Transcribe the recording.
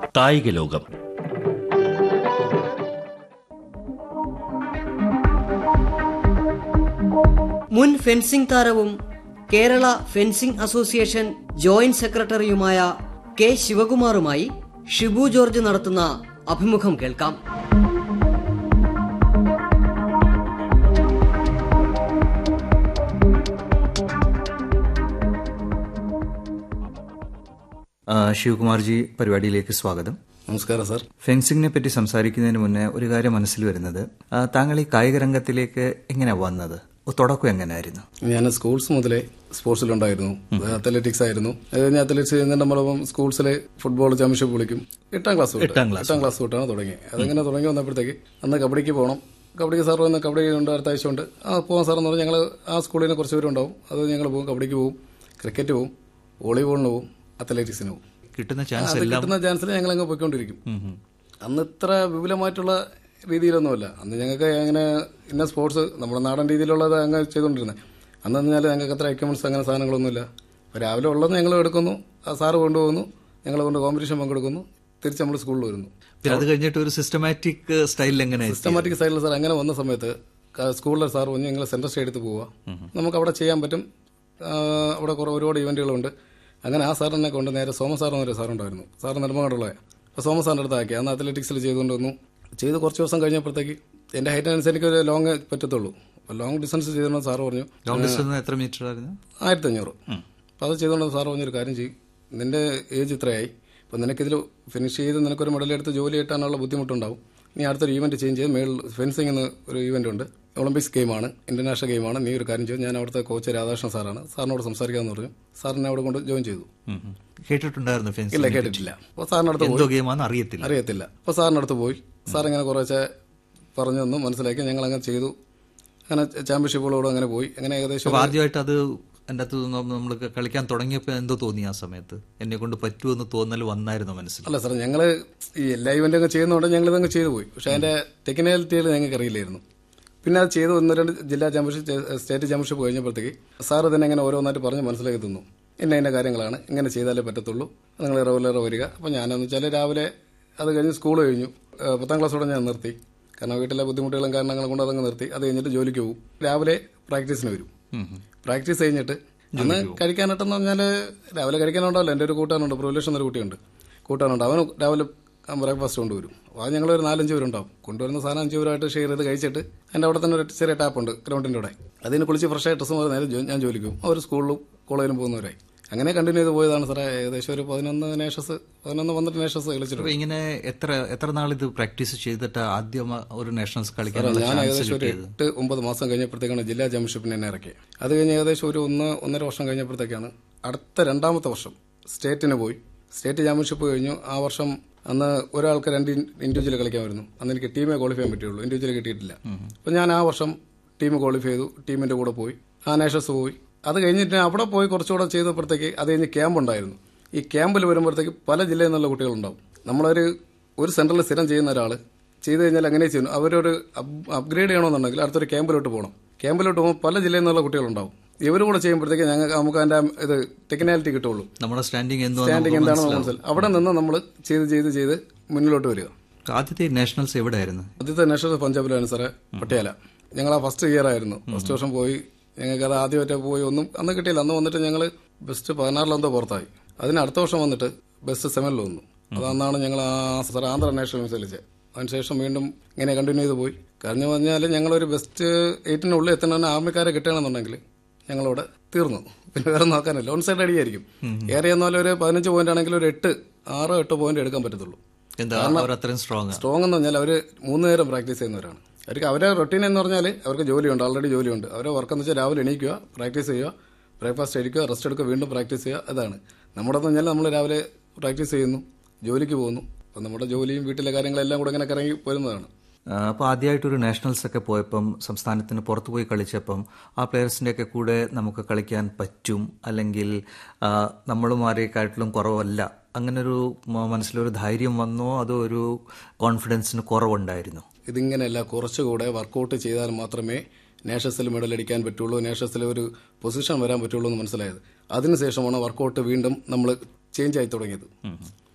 കായിക ലോകം മുൻ ഫെൻസിംഗ് താരവും കേരള ഫെൻസിംഗ് അസോസിയേഷൻ ജോയിന്റ് സെക്രട്ടറിയുമായ കെ ശിവകുമാറുമായി ഷിബു ജോർജ് നടത്തുന്ന അഭിമുഖം കേൾക്കാം ആ, ശിവകുമാർജി പരിപാടിയിലേക്ക് സ്വാഗതം നമസ്കാരം സാർ ഫെൻസിങ്ങിനെ പറ്റി സംസാരിക്കുന്നതിന് മുന്നേ ഒരു കാര്യം മനസ്സിൽ വരുന്നത് ആ, താങ്കൾ ഈ കായിക രംഗത്തിലേക്ക് എങ്ങനെ വന്നത് ഓ, തുടക്കം എങ്ങനെയായിരുന്നു ഞാൻ സ്കൂൾസ് മുതലേ സ്പോർട്സിലുണ്ടായിരുന്നു അത്ലറ്റിക്സ് ആയിരുന്നു അത് കഴിഞ്ഞ് അത്ലറ്റിക്സ് ചെയ്യുന്നതിന്റെ നമ്മളിപ്പം സ്കൂൾസിലെ ഫുട്ബോൾ ചാമ്പ്യൻഷിപ്പ് വിളിക്കും എട്ടാം ക്ലാസ് തൊട്ട് എട്ടാം ക്ലാസ്. എട്ടാം ക്ലാസ് തൊട്ടാണ് തുടങ്ങി അതിങ്ങനെ തുടങ്ങി വന്നപ്പോഴത്തേക്ക് അന്ന് കബഡിക്ക് പോകണം കബഡിക്ക് സാർ വന്ന് കബഡി ഉണ്ട് അടുത്ത ആഴ്ച ഉണ്ട് ആ പോകാൻ സാർ എന്ന് പറഞ്ഞാൽ ഞങ്ങൾ ആ സ്കൂളിൽ നിന്ന് കുറച്ച് പേരുണ്ടാവും അത് ഞങ്ങൾ പോകും കബഡിക്ക് പോകും ക്രിക്കറ്റ് പോകും വോളിബോളിന് പോകും അത്ലറ്റിക്സിന് പോകും കിട്ടുന്ന ചാൻസ് അത് എല്ലാം കിട്ടുന്ന ചാൻസിൽ ഞങ്ങൾ അങ്ങ് പോയിക്കൊണ്ടിരിക്കും അന്ന് ഇത്ര വിപുലമായിട്ടുള്ള രീതിയിലൊന്നുമല്ല അന്ന് ഞങ്ങൾക്ക് അങ്ങനെ ഇന്ന സ്പോർട്സ് നമ്മുടെ നാടൻ രീതിയിലുള്ളത് അങ്ങ് ചെയ്തുകൊണ്ടിരുന്നത് അന്ന് പറഞ്ഞാൽ ഞങ്ങൾക്ക് അത്ര എക്യുപ്മെന്റ്സ് അങ്ങനെ സാധനങ്ങളൊന്നുമില്ല അപ്പോൾ രാവിലെ ഉള്ളത് ഞങ്ങൾ എടുക്കുന്നു ആ സാറ് കൊണ്ടുപോകുന്നു ഞങ്ങൾ കൊണ്ട് കോമ്പറ്റീഷൻ പങ്കെടുക്കുന്നു തിരിച്ച് നമ്മൾ സ്കൂളിൽ വരുന്നു പിന്നെ അത് കഴിഞ്ഞിട്ട് ഒരു സിസ്റ്റമാറ്റിക് സ്റ്റൈലിൽ എങ്ങനെ എത്തി? സിസ്റ്റമാറ്റിക് സൈഡിൽ സാർ അങ്ങനെ വന്ന സമയത്ത് ക- സ്കൂളിലെ സാർ പറഞ്ഞു ഞങ്ങൾ സെൻട്രൽ സ്റ്റേഡിയത്ത് പോവുക നമുക്ക് അവിടെ ചെയ്യാൻ പറ്റും ആ, അവിടെ കുറേ ഒരുപാട് ഇവന്റുകളുണ്ട് അങ്ങനെ ആ സാറിനെ കൊണ്ട് നേരെ സോമ സാർ എന്നൊരു സാറുണ്ടായിരുന്നു സാർ നെടുമങ്ങാടുള്ള അപ്പോൾ സോമ സാറിൻ്റെ അടുത്താക്കി അന്ന് അത്ലറ്റിക്സിൽ ചെയ്തുകൊണ്ട് വന്നു ചെയ്ത് കുറച്ച് ദിവസം കഴിഞ്ഞപ്പോഴത്തേക്ക് എൻ്റെ ഹൈറ്റ് അനുസരിച്ച് എനിക്ക് ഒരു ലോങ് പറ്റത്തുള്ളൂ അപ്പോൾ ലോങ് ഡിസ്റ്റൻസ് ചെയ്തുകൊണ്ട് സാറ് പറഞ്ഞു ലോങ് ഡിസ്റ്റൻസ് എത്ര മീറ്റർ ആയിരുന്നു ആയിരത്തി അഞ്ഞൂറ് അപ്പോൾ അത് ചെയ്തുകൊണ്ട് സാർ പറഞ്ഞൊരു കാര്യം ചെയ്യും നിന്റെ ഏജ് ഇത്രയായി അപ്പോൾ നിനക്കിതിൽ ഫിനിഷ് ചെയ്ത് നിനക്കൊരു മെഡൽ എടുത്ത് ജോലി കിട്ടാനുള്ള ബുദ്ധിമുട്ടുണ്ടാവും നീ അടുത്തൊരു ഈവന്റ് ചേഞ്ച് ചെയ്ത് മേളിൽ ഫെൻസിംഗ് എന്ന് ഒരു ഈവന്റ് ഉണ്ട് ഒളിമ്പിക്സ് ഗെയിമാണ് ഇന്റർനാഷണൽ ഗെയിമാണ് നീ ഒരു കാര്യം ചെയ്തു ഞാൻ അവിടുത്തെ കോച്ച് രാധാകൃഷ്ണൻ സാറാണ് സാറിനോട് സംസാരിക്കാമെന്ന് പറഞ്ഞു സാറിനെ അവിടെ കൊണ്ട് ജോയിൻ ചെയ്തു ഉം, ഉം. കേട്ടിട്ടുണ്ടായിരുന്നു ഇല്ല ഫെൻസിംഗ് കേട്ടിട്ടില്ല അപ്പോൾ സാറിനടുത്ത് എന്തോ ഗെയിമാന്ന് അറിയത്തില്ല അറിയത്തില്ല അപ്പോൾ സാറിനടുത്ത് പോയി സാർ ഇങ്ങനെ കുറേശ്ശെ പറഞ്ഞു തന്നു മനസ്സിലാക്കി ഞങ്ങൾ അങ്ങനെ ചെയ്തു അങ്ങനെ ചാമ്പ്യൻഷിപ്പുകളോട് അങ്ങനെ പോയി അങ്ങനെ ഏകദേശം അപ്പൊ ആദ്യമായിട്ട് അത് എൻ്റെ അകത്ത് നമ്മൾ കളിക്കാൻ തുടങ്ങിയപ്പോൾ എന്തോ തോന്നി ആ സമയത്ത് എന്നെ കൊണ്ട് പറ്റുമെന്ന് തോന്നൽ വന്നായിരുന്നു മനസ്സിൽ അല്ല സാർ ഞങ്ങൾ ഈ എല്ലാ ഇവന്റ് അങ്ങ് ചെയ്യുന്നതുകൊണ്ട് ഞങ്ങൾ ഇതങ്ങ് ചെയ്തു പോയി പക്ഷെ അതിന്റെ ടെക്നിക്കാലിറ്റികൾ ഞങ്ങൾക്ക് അറിയില്ലായിരുന്നു പിന്നെ അത് ചെയ്ത് ഒന്ന് രണ്ട് ജില്ലാ ചാമ്പ്യൻഷിപ്പ് സ്റ്റേറ്റ് ചാമ്പ്യൻഷിപ്പ് കഴിഞ്ഞപ്പോഴത്തേക്ക് സാർ തന്നെ ഇങ്ങനെ ഓരോന്നായിട്ട് പറഞ്ഞ് മനസ്സിലാക്കി തന്നു ഇന്ന ഇന്ന കാര്യങ്ങളാണ് ഇങ്ങനെ ചെയ്താലേ പറ്റത്തുള്ളൂ നിങ്ങൾ റെഗുലർ വരിക അപ്പം ഞാനെന്ന് വെച്ചാൽ രാവിലെ അത് കഴിഞ്ഞ് സ്കൂൾ കഴിഞ്ഞു ഏഹ് പത്താം ക്ലാസ്സോടെ ഞാൻ നിർത്തി കാരണം വീട്ടിലെ ബുദ്ധിമുട്ടുകളും കാരണങ്ങളും കൊണ്ട് അതങ്ങ് നിർത്തി അത് കഴിഞ്ഞിട്ട് ജോലിക്ക് പോകും രാവിലെ പ്രാക്ടീസിന് വരും പ്രാക്ടീസ് കഴിഞ്ഞിട്ട് അന്ന് കഴിക്കാനായിട്ടെന്ന് പറഞ്ഞാൽ രാവിലെ കഴിക്കാനുണ്ടല്ലോ എൻ്റെ ഒരു കൂട്ടാനുണ്ട് പ്രൊവിലേഷൻ എന്നൊരു കുട്ടിയുണ്ട് കൂട്ടാനുണ്ട് അവൻ രാവിലെ ബ്രേക്ക്ഫാസ്റ്റ് കൊണ്ടുവരും അപ്പോൾ അത് ഞങ്ങളൊരു നാലഞ്ച് പേരുണ്ടാവും കൊണ്ടുവരുന്ന സാധനം അഞ്ച് പേരായിട്ട് ഷെയർ ചെയ്ത് കഴിച്ചിട്ട് എൻ്റെ അവിടെ തന്നെ ഒരു ചെറിയ ടാപ്പുണ്ട് ഗ്രൗണ്ടിൻ്റെ അവിടെ അതിന് കുളിച്ച് ഫ്രഷ് ആയി ഡ്രസ്സ് നേരെ ജോ- ഞാൻ ജോലിക്ക് പോകും അവർ സ്കൂളിലും കോളേജിലും പോകുന്നവരായി അങ്ങനെ കണ്ടിന്യൂ ചെയ്ത് പോയതാണ് സാറേ ഏകദേശം ഒരു പതിനൊന്ന് നേഷസ് പതിനൊന്ന് പന്ത്രണ്ട് നേഷസ് കളിച്ചിട്ടുണ്ട് അപ്പൊ ഇങ്ങനെ എത്ര എത്ര നാൾ ഇത് പ്രാക്ടീസ് ചെയ്തിട്ട് ആദ്യം ഒരു നാഷണൽസ് സാറേ, കളിക്കാനുള്ള ഞാൻ ചാൻസ് ഏകദേശം ഒരു കിട്ടിയത് എട്ട് ഒമ്പത് മാസം കഴിഞ്ഞപ്പോഴത്തേക്കാണ് ജില്ലാ ചാമ്പ്യൻഷിപ്പിന് എന്നെ ഇറക്കി അത് കഴിഞ്ഞ് ഏകദേശം ഒരു ഒന്ന് ഒന്നര വർഷം കഴിഞ്ഞപ്പോഴത്തേക്കാണ് അടുത്ത രണ്ടാമത്തെ വർഷം സ്റ്റേറ്റിന് പോയി സ്റ്റേറ്റ് ചാമ്പ്യൻഷിപ്പ് കഴിഞ്ഞു ആ വർഷം അന്ന് ഒരാൾക്ക് രണ്ട് ഇൻഡിവിജ്വൽ കളിക്കാൻ വരുന്നു അന്ന് എനിക്ക് ടീമേ ക്വാളിഫൈ ചെയ്യാൻ പറ്റുള്ളൂ ഇൻഡിവിജ്വൽ കിട്ടിയിട്ടില്ല അപ്പം ഞാൻ ആ വർഷം ടീം ക്വാളിഫൈ ചെയ്തു ടീമിന്റെ കൂടെ പോയി ആ നേഷസ് പോയി അത് കഴിഞ്ഞിട്ട് അവിടെ പോയി കുറച്ചുകൂടെ ചെയ്തപ്പോഴത്തേക്ക് അത് കഴിഞ്ഞ് ക്യാമ്പ് ഉണ്ടായിരുന്നു ഈ ക്യാമ്പിൽ വരുമ്പോഴത്തേക്ക് പല ജില്ലയിൽ നിന്നുള്ള കുട്ടികളുണ്ടാവും നമ്മളൊരു ഒരു സെന്ററിൽ സ്ഥിരം ചെയ്യുന്ന ഒരാൾ ചെയ്ത് കഴിഞ്ഞാൽ അങ്ങനെ ചെയ്യുന്നു അവരൊരു അപ്ഗ്രേഡ് ചെയ്യണമെന്നുണ്ടെങ്കിൽ അടുത്തൊരു ക്യാമ്പിലോട്ട് പോകണം ക്യാമ്പിലോട്ട് പോകുമ്പോൾ പല ജില്ലയിൽ നിന്നുള്ള കുട്ടികളുണ്ടാവും ഇവരും കൂടെ ചെയ്യുമ്പോഴത്തേക്ക് ഞങ്ങൾക്ക് നമുക്ക് അതിന്റെ ഇത് ടെക്നാലിറ്റി കിട്ടുള്ളൂ നമ്മുടെ സ്റ്റാൻഡിങ് എന്തോ സ്റ്റാൻഡിങ് എന്താണെന്ന് മനസ്സിലാവും അവിടെ നിന്ന് നമ്മൾ ചെയ്ത് ചെയ്ത് ചെയ്ത് മുന്നിലോട്ട് വരിക ആദ്യത്തെ നാഷണൽസ് എവിടെയായിരുന്നു ആദ്യത്തെ നാഷണൽ പഞ്ചാബിലാണ് സാറേ പട്ടിയാല ഞങ്ങൾ ആ ഫസ്റ്റ് ഇയർ ആയിരുന്നു ഫസ്റ്റ് വർഷം പോയി ഞങ്ങൾക്ക് അത് ആദ്യമായിട്ട് പോയി ഒന്നും അന്ന് കിട്ടിയില്ല അന്ന് വന്നിട്ട് ഞങ്ങൾ ബെസ്റ്റ് പതിനാറിലെന്തോ പുറത്തായി അതിന് അടുത്ത വർഷം വന്നിട്ട് ബെസ്റ്റ് സെവനിൽ വന്നു അത് അന്നാണ് ഞങ്ങൾ ആ സാർ ആന്ധ്ര നാഷണൽ കളിച്ചത് അതിനുശേഷം വീണ്ടും ഇങ്ങനെ കണ്ടിന്യൂ ചെയ്ത് പോയി കാരണം പറഞ്ഞാൽ ഞങ്ങളൊരു ബെസ്റ്റ് എയ്റ്റിനുള്ളിൽ എത്തണമെന്ന് ആർമിക്കാരെ കിട്ടണമെന്നുണ്ടെങ്കിൽ ഞങ്ങളവിടെ തീർന്നു പിന്നെ വേറെ നോക്കാനില്ല ലോൺ സൈഡ് അടിയായിരിക്കും ഏറെ എന്നാൽ ഒരു പതിനഞ്ച് പോയിന്റ് ആണെങ്കിൽ ഒരു എട്ട് ആറോ എട്ടോ പോയിന്റ് എടുക്കാൻ പറ്റത്തുള്ളൂ എന്താ അവർ അത്രയും സ്ട്രോങ് സ്ട്രോങ് എന്ന് പറഞ്ഞാൽ അവർ മൂന്ന് നേരം പ്രാക്ടീസ് ചെയ്യുന്നവരാണ് അവർക്ക് അവരെ റൊട്ടീൻ എന്ന് പറഞ്ഞാൽ അവർക്ക് ജോലിയുണ്ട് ആൾറെഡി ജോലിയുണ്ട് അവരെ വർക്ക് എന്ന് വെച്ചാൽ രാവിലെ എണീക്കുക പ്രാക്ടീസ് ചെയ്യുക ബ്രേക്ക്ഫാസ്റ്റ് കഴിക്കുക റെസ്റ്റ് എടുക്കുക വീണ്ടും പ്രാക്ടീസ് ചെയ്യുക അതാണ് നമ്മുടെ എന്ന് പറഞ്ഞാൽ നമ്മൾ രാവിലെ പ്രാക്ടീസ് ചെയ്യുന്നു ജോലിക്ക് പോകുന്നു അപ്പം നമ്മുടെ ജോലിയും വീട്ടിലെ കാര്യങ്ങളെല്ലാം കൂടെ ഇങ്ങനെ കറങ്ങി പോരുന്നതാണ് അപ്പോൾ ആദ്യമായിട്ടൊരു നാഷണൽസ് ഒക്കെ പോയപ്പം സംസ്ഥാനത്തിന് പുറത്തു പോയി കളിച്ചപ്പം ആ പ്ലെയേഴ്സിൻ്റെ ഒക്കെ കൂടെ നമുക്ക് കളിക്കാൻ പറ്റും അല്ലെങ്കിൽ ആ, നമ്മളും ആരെക്കാട്ടിലും കുറവല്ല അങ്ങനൊരു മ- മനസ്സിലൊരു ധൈര്യം വന്നോ അതോ ഒരു കോൺഫിഡൻസിന് കുറവുണ്ടായിരുന്നു ഇതിങ്ങനെയല്ല കുറച്ചുകൂടെ വർക്കൗട്ട് ചെയ്താൽ മാത്രമേ നേഷൻസിൽ മെഡൽ അടിക്കാൻ പറ്റുള്ളൂ നേഷൻസിൽ ഒരു പൊസിഷൻ വരാൻ പറ്റുള്ളൂ എന്ന് മനസ്സിലായത് അതിനുശേഷമാണ് വർക്കൗട്ട് വീണ്ടും നമ്മൾ ചേഞ്ച് ആയി തുടങ്ങിയത്